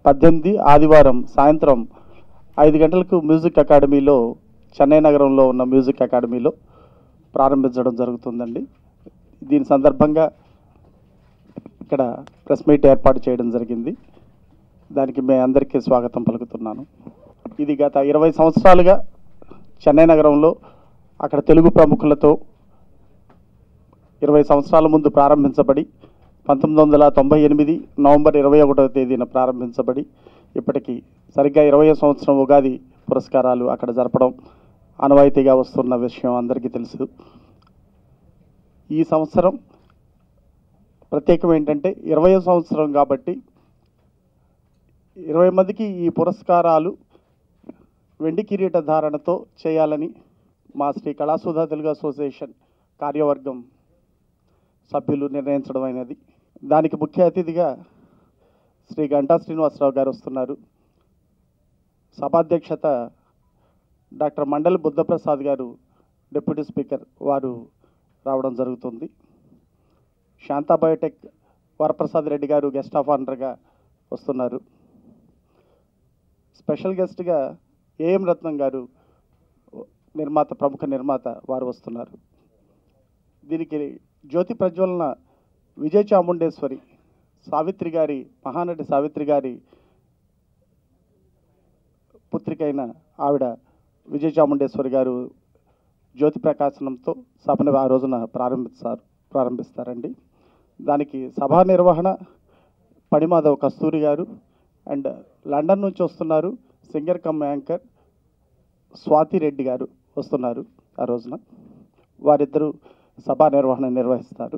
పద్దెనిమిది ఆదివారం సాయంత్రం ఐదు గంటలకు మ్యూజిక్ అకాడమీలో చెన్నై నగరంలో ఉన్న మ్యూజిక్ అకాడమీలో ప్రారంభించడం జరుగుతుందండి దీని సందర్భంగా ఇక్కడ ప్రెస్ మీట్ ఏర్పాటు చేయడం జరిగింది దానికి మీ అందరికీ స్వాగతం పలుకుతున్నాను ఇది గత ఇరవై సంవత్సరాలుగా చెన్నై నగరంలో అక్కడ తెలుగు ప్రముఖులతో ఇరవై సంవత్సరాల ముందు ప్రారంభించబడి పంతొమ్మిది వందల తొంభై ఎనిమిది నవంబర్ ఇరవై ఒకటవ తేదీన ప్రారంభించబడి ఇప్పటికి సరిగ్గా ఇరవై సంవత్సరం ఉగాది పురస్కారాలు అక్కడ జరపడం ఆనవాయితీగా వస్తున్న విషయం అందరికీ తెలుసు ఈ సంవత్సరం ప్రత్యేకం ఏంటంటే ఇరవై సంవత్సరం కాబట్టి ఇరవై మందికి ఈ పురస్కారాలు వెండి కిరీట ధారణతో చేయాలని మా శ్రీ కళాసుధా తెలుగు అసోసియేషన్ కార్యవర్గం సభ్యులు నిర్ణయించడం అయినది దానికి ముఖ్య అతిథిగా శ్రీ గంటా శ్రీనివాసరావు గారు వస్తున్నారు సభాధ్యక్షత డాక్టర్ మండలి బుద్ధప్రసాద్ గారు డిప్యూటీ స్పీకర్ వారు రావడం జరుగుతుంది శాంతా బయోటెక్ వరప్రసాద్ రెడ్డి గారు గెస్ట్ ఆఫ్ ఆనర్గా వస్తున్నారు స్పెషల్ గెస్ట్గా ఏఎం రత్నం గారు నిర్మాత ప్రముఖ నిర్మాత వారు వస్తున్నారు దీనికి జ్యోతి ప్రజ్వలన విజయ చాముండేశ్వరి సావిత్రి గారి మహానటి సావిత్రి గారి పుత్రికైన ఆవిడ విజయ చాముండేశ్వరి గారు జ్యోతి ప్రకాశనంతో సభను ఆ రోజున ప్రారంభిస్తారు ప్రారంభిస్తారండి దానికి సభా నిర్వహణ పడిమాధవ్ కస్తూరి గారు అండ్ లండన్ నుంచి వస్తున్నారు singer cum anchor Swathi Reddy గారు వస్తున్నారు ఆ రోజున వారిద్దరూ సభా నిర్వహణ నిర్వహిస్తారు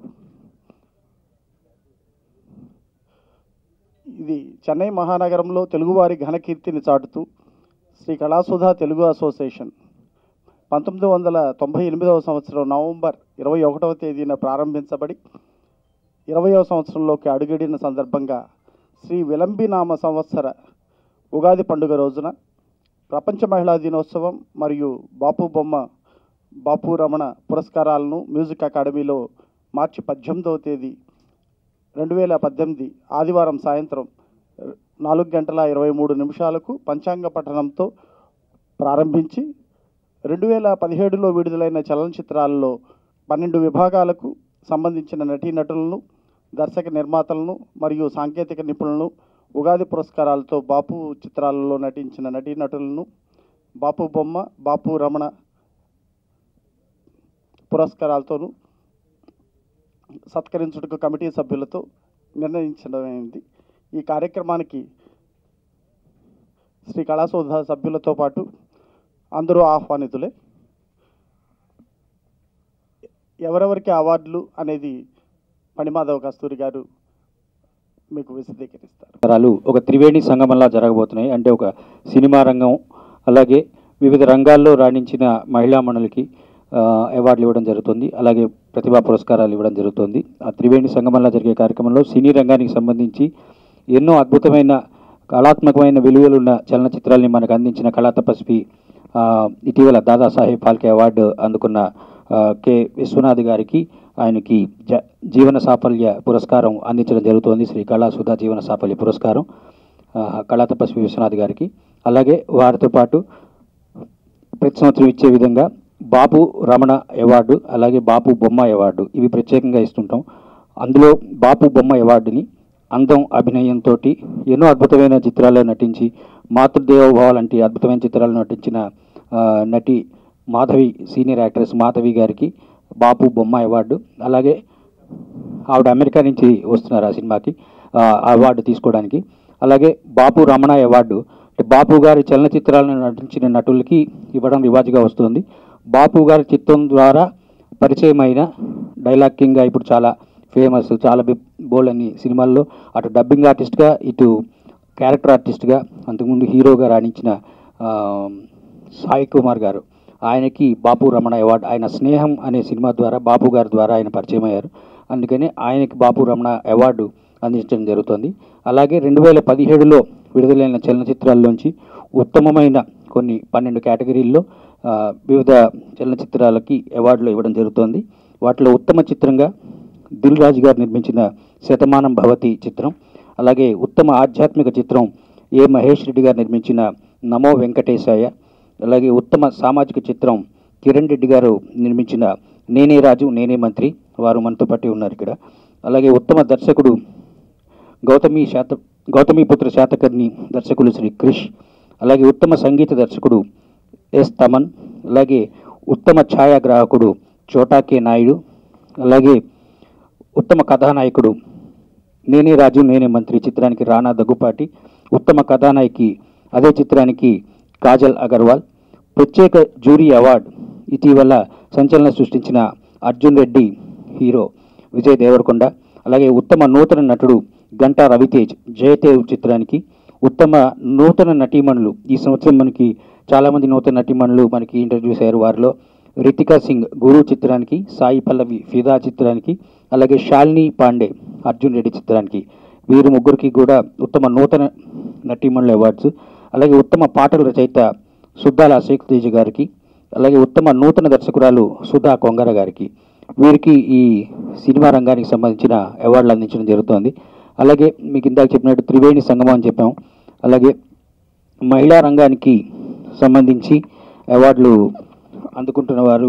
ఇది చెన్నై మహానగరంలో తెలుగువారి ఘనకీర్తిని చాటుతూ శ్రీ కళాసుధా తెలుగు అసోసియేషన్ పంతొమ్మిది వందల తొంభై ఎనిమిదవ సంవత్సరం నవంబర్ ఇరవై ఒకటవ తేదీన ప్రారంభించబడి ఇరవయవ సంవత్సరంలోకి అడుగిడిన సందర్భంగా శ్రీ విలంబినామ సంవత్సర ఉగాది పండుగ రోజున ప్రపంచ మహిళా దినోత్సవం మరియు బాపు బొమ్మ బాపు రమణ పురస్కారాలను మ్యూజిక్ అకాడమీలో మార్చి పద్దెనిమిదవ తేదీ రెండు వేల పద్దెనిమిది ఆదివారం సాయంత్రం నాలుగు గంటల ఇరవై మూడు నిమిషాలకు పంచాంగ పఠనంతో ప్రారంభించి రెండు వేల పదిహేడులో విడుదలైన చలనచిత్రాలలో పన్నెండు విభాగాలకు సంబంధించిన నటీనటులను దర్శక నిర్మాతలను మరియు సాంకేతిక నిపుణులను ఉగాది పురస్కారాలతో బాపు చిత్రాలలో నటించిన నటీనటులను బాపు బొమ్మ బాపు రమణ పురస్కారాలతోనూ సత్కరించుటకు కమిటీ సభ్యులతో నిర్ణయించడమైంది ఈ కార్యక్రమానికి శ్రీ కళాశోధ సభ్యులతో పాటు అందరూ ఆహ్వానితులే ఎవరెవరికి అవార్డులు అనేది పణిమాధవ కస్తూరి గారు మీకు విశదీకరిస్తారు తరాలు ఒక త్రివేణి సంగమంలా జరగబోతున్నాయి అంటే ఒక సినిమా రంగం అలాగే వివిధ రంగాల్లో రాణించిన మహిళా మండలికి ఆ, అవార్డులు ఇవ్వడం జరుగుతుంది అలాగే ప్రతిభా పురస్కారాలు ఇవ్వడం జరుగుతుంది ఆ త్రివేణి సంగమంలా జరిగే కార్యక్రమంలో సినీ రంగానికి సంబంధించి ఎన్నో అద్భుతమైన కళాత్మకమైన విలువలున్న చలనచిత్రాల్ని మనకు అందించిన కళా తపస్వి ఆ, ఇటీవల దాదాసాహెబ్ ఫాల్కే అవార్డు అందుకున్న ఆ, కె విశ్వనాథ్ గారికి ఆయనకి జ జీవన సాఫల్య పురస్కారం అందించడం జరుగుతోంది శ్రీ కళా సుధా జీవన సాఫల్య పురస్కారం ఆ, కళా తపస్వి విశ్వనాథ్ గారికి అలాగే వారితో పాటు ప్రతి సంవత్సరం ఇచ్చే విధంగా బాపు రమణ అవార్డు అలాగే బాపు బొమ్మ అవార్డు ఇవి ప్రత్యేకంగా ఇస్తుంటాం అందులో బాపు బొమ్మ అవార్డుని అందం అభినయంతో ఎన్నో అద్భుతమైన చిత్రాల్లో నటించి మాతృదేవోభావ లాంటి అద్భుతమైన చిత్రాల్లో నటించిన ఆ, నటి మాధవి సీనియర్ యాక్ట్రెస్ మాధవి గారికి బాపు బొమ్మ అవార్డు అలాగే ఆవిడ అమెరికా నుంచి వస్తున్నారు ఆ సినిమాకి ఆ అవార్డు తీసుకోవడానికి అలాగే బాపు రమణ అవార్డు అంటే బాపు గారి చలనచిత్రాలను నటించిన నటులకి ఇవ్వడం రివాజుగా వస్తుంది బాపు గారి చిత్రం ద్వారా పరిచయమైన డైలాగ్ కింగ్గా ఇప్పుడు చాలా ఫేమస్ చాలా బి బోల్డ్ అని సినిమాల్లో అటు డబ్బింగ్ ఆర్టిస్ట్గా ఇటు క్యారెక్టర్ ఆర్టిస్ట్గా అంతకుముందు హీరోగా రాణించిన ఆ, సాయి కుమార్ గారు ఆయనకి బాపు రమణ అవార్డు ఆయన స్నేహం అనే సినిమా ద్వారా బాపు గారి ద్వారా ఆయన పరిచయం అయ్యారు అందుకని ఆయనకి బాపు రమణ అవార్డు అందించడం జరుగుతుంది అలాగే రెండు వేల పదిహేడులో విడుదలైన చలనచిత్రాల్లోంచి ఉత్తమమైన కొన్ని పన్నెండు కేటగిరీల్లో ఆ, వివిధ చలనచిత్రాలకి అవార్డులు ఇవ్వడం జరుగుతోంది వాటిలో ఉత్తమ చిత్రంగా దిల్ రాజు గారు నిర్మించిన శతమానం భవతి చిత్రం అలాగే ఉత్తమ ఆధ్యాత్మిక చిత్రం ఏ మహేష్ రెడ్డి గారు నిర్మించిన నమో వెంకటేశాయ అలాగే ఉత్తమ సామాజిక చిత్రం కిరణ్ రెడ్డి గారు నిర్మించిన నేనే రాజు నేనే మంత్రి వారు మనతో పాటు ఉన్నారు ఇక్కడ అలాగే ఉత్తమ దర్శకుడు గౌతమి శాత గౌతమిపుత్ర శాతకర్ణి దర్శకులు శ్రీ క్రిష్ అలాగే ఉత్తమ సంగీత దర్శకుడు ఎస్ తమన్ అలాగే ఉత్తమ ఛాయాగ్రాహకుడు చోటాకే నాయుడు అలాగే ఉత్తమ కథానాయకుడు నేనే రాజు నేనే మంత్రి చిత్రానికి రానా దగ్గుపాటి ఉత్తమ కథానాయకి అదే చిత్రానికి కాజల్ అగర్వాల్ ప్రత్యేక జ్యూరీ అవార్డు ఇటీవల సంచలనం సృష్టించిన అర్జున్ రెడ్డి హీరో విజయ్ దేవరకొండ అలాగే ఉత్తమ నూతన నటుడు గంటా రవితేజ్ జయదేవ్ చిత్రానికి ఉత్తమ నూతన నటీమణులు ఈ సంవత్సరం మనకి చాలామంది నూతన నటీమణులు మనకి ఇంట్రడ్యూస్ అయ్యారు వారిలో రితికా సింగ్ గురు చిత్రానికి సాయి పల్లవి ఫిదా చిత్రానికి అలాగే శాలిని పాండే అర్జున్ రెడ్డి చిత్రానికి వీరు ముగ్గురికి కూడా ఉత్తమ నూతన నటీమణుల అవార్డ్స్ అలాగే ఉత్తమ పాటల రచయిత సుద్దాల అశేక్ తేజ్ గారికి అలాగే ఉత్తమ నూతన దర్శకురాలు సుధా కొంగర గారికి వీరికి ఈ సినిమా రంగానికి సంబంధించిన అవార్డులు అందించడం జరుగుతోంది అలాగే మీకు ఇందాక చెప్పినట్టు త్రివేణి సంగమం అని చెప్పాం అలాగే మహిళా రంగానికి సంబంధించి అవార్డులు అందుకుంటున్న వారు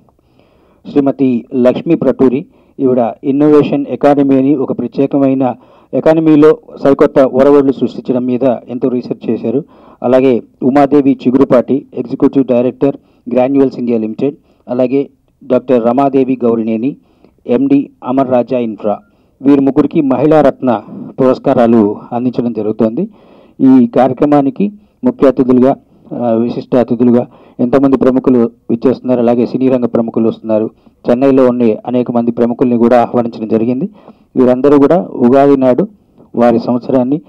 శ్రీమతి లక్ష్మీ ప్రటూరి ఈవిడ ఇన్నోవేషన్ ఎకానమీ అని ఒక ప్రత్యేకమైన ఎకానమీలో సరికొత్త ఒరవడులు సృష్టించడం మీద ఎంతో రీసెర్చ్ చేశారు అలాగే Umadevi Chigurupati executive director Granules India limited అలాగే doctor Ramadevi Gowrineni MD Amar Raja infra వీరి ముగ్గురికి మహిళా రత్న పురస్కారాలు అందించడం జరుగుతోంది ఈ కార్యక్రమానికి ముఖ్య అతిథులుగా ఆ, విశిష్ట అతిథులుగా ఎంతోమంది ప్రముఖులు విచ్చేస్తున్నారు అలాగే సినీ రంగ ప్రముఖులు వస్తున్నారు చెన్నైలో ఉండే అనేక మంది ప్రముఖుల్ని కూడా ఆహ్వానించడం జరిగింది వీరందరూ కూడా ఉగాది నాడు వారి సంవత్సరాన్ని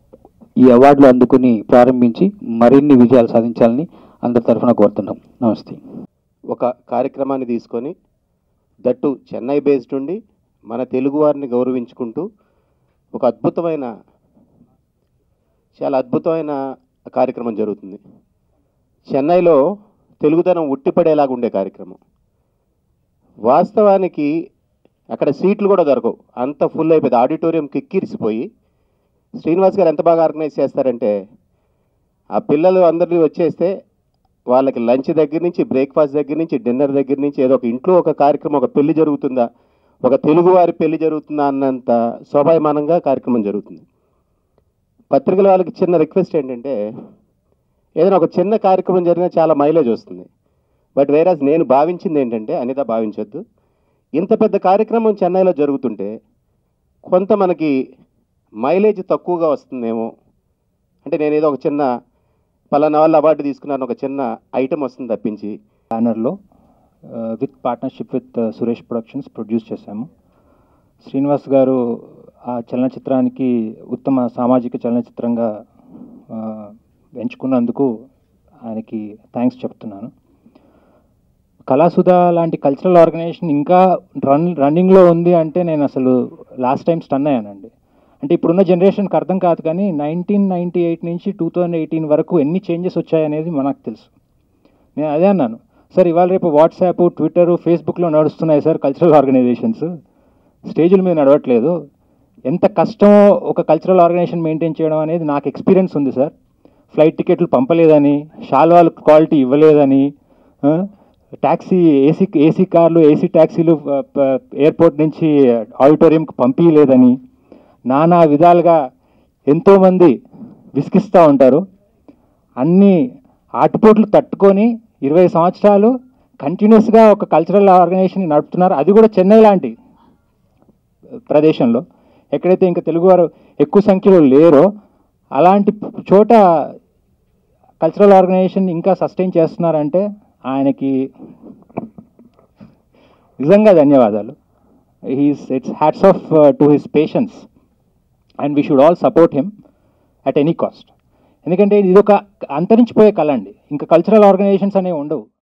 ఈ అవార్డులు అందుకుని ప్రారంభించి మరిన్ని విజయాలు సాధించాలని అందరి తరఫున కోరుతున్నాం నమస్తే ఒక కార్యక్రమాన్ని తీసుకొని దట్టు చెన్నై బేస్డ్ ఉండి మన తెలుగు వారిని గౌరవించుకుంటూ ఒక అద్భుతమైన చాలా అద్భుతమైన కార్యక్రమం జరుగుతుంది చెన్నైలో తెలుగుదనం ఉట్టిపడేలాగా ఉండే కార్యక్రమం వాస్తవానికి అక్కడ సీట్లు కూడా దొరకవు అంత ఫుల్ అయిపోయింది ఆడిటోరియం కిక్కిరిసిపోయి శ్రీనివాస్ గారు ఎంత బాగా ఆర్గనైజ్ చేస్తారంటే ఆ పిల్లలు అందరినీ వచ్చేస్తే వాళ్ళకి లంచ్ దగ్గర నుంచి బ్రేక్ఫాస్ట్ దగ్గర నుంచి డిన్నర్ దగ్గర నుంచి ఏదో ఒక ఇంట్లో ఒక కార్యక్రమం ఒక పెళ్లి జరుగుతుందా ఒక తెలుగువారి పెళ్లి జరుగుతుందా అన్నంత శోభాయమానంగా కార్యక్రమం జరుగుతుంది పత్రికల వాళ్ళకి చిన్న రిక్వెస్ట్ ఏంటంటే ఏదైనా ఒక చిన్న కార్యక్రమం జరిగినా చాలా మైలేజ్ వస్తుంది బట్ వేరాజ్ నేను భావించింది ఏంటంటే అనిత భావించొద్దు ఇంత పెద్ద కార్యక్రమం చెన్నైలో జరుగుతుంటే కొంత మనకి మైలేజ్ తక్కువగా వస్తుందేమో అంటే నేను ఏదో ఒక చిన్న పలానా వాళ్ళు అవార్డు తీసుకున్నాను ఒక చిన్న ఐటమ్ వస్తుంది తప్పించి బ్యానర్లో with partnership with Suresh productions produce చేశాము శ్రీనివాస్ గారు ఆ చలనచిత్రానికి ఉత్తమ సామాజిక చలనచిత్రంగా ఆ, ఎంచుకున్నందుకు ఆయనకి థ్యాంక్స్ చెప్తున్నాను కళాసుధ లాంటి కల్చరల్ ఆర్గనైజేషన్ ఇంకా రన్ రన్నింగ్లో ఉంది అంటే నేను అసలు లాస్ట్ టైం స్టన్ అయ్యానండి అంటే ఇప్పుడున్న జనరేషన్కి అర్థం కాదు కానీ నైన్టీన్ నైంటీ ఎయిట్ నుంచి టూ థౌజండ్ ఎయిటీన్ వరకు ఎన్ని చేంజెస్ వచ్చాయనేది మనకు తెలుసు నేను అదే అన్నాను సార్ ఇవాళ రేపు వాట్సాప్ ట్విట్టర్ ఫేస్బుక్లో నడుస్తున్నాయి సార్ కల్చరల్ ఆర్గనైజేషన్స్ స్టేజీల మీద నడవట్లేదు ఎంత కష్టమో ఒక కల్చరల్ ఆర్గనైజేషన్ మెయింటైన్ చేయడం అనేది నాకు ఎక్స్పీరియన్స్ ఉంది సార్ ఫ్లైట్ టికెట్లు పంపలేదని షాల్వాలు క్వాలిటీ ఇవ్వలేదని ఆ, ట్యాక్సీ ఏసీ ఏసీ కార్లు ఏసీ ట్యాక్సీలు ప- ప- ఎయిర్పోర్ట్ నుంచి ఆడిటోరియంకి పంపించలేదని నానా విధాలుగా ఎంతోమంది విసిగిస్తూ ఉంటారు అన్ని ఆటుపోట్లు తట్టుకొని ఇరవై సంవత్సరాలు కంటిన్యూస్గా ఒక కల్చరల్ ఆర్గనైజేషన్ నడుపుతున్నారు అది కూడా చెన్నై లాంటి ప్రదేశంలో ఎక్కడైతే ఇంకా తెలుగువారు ఎక్కువ సంఖ్యలో లేరో అలాంటి చోట కల్చరల్ ఆర్గనైజేషన్ ఇంకా సస్టైన్ చేస్తున్నారంటే ఆయనకి నిజంగా ధన్యవాదాలు he's it's hats off to his patience and we should all support him at any cost ఎందుకంటే ఇది ఒక అంతరించిపోయే కళ అండి ఇంకా కల్చరల్ ఆర్గనైజేషన్స్ అనేవి ఉండవు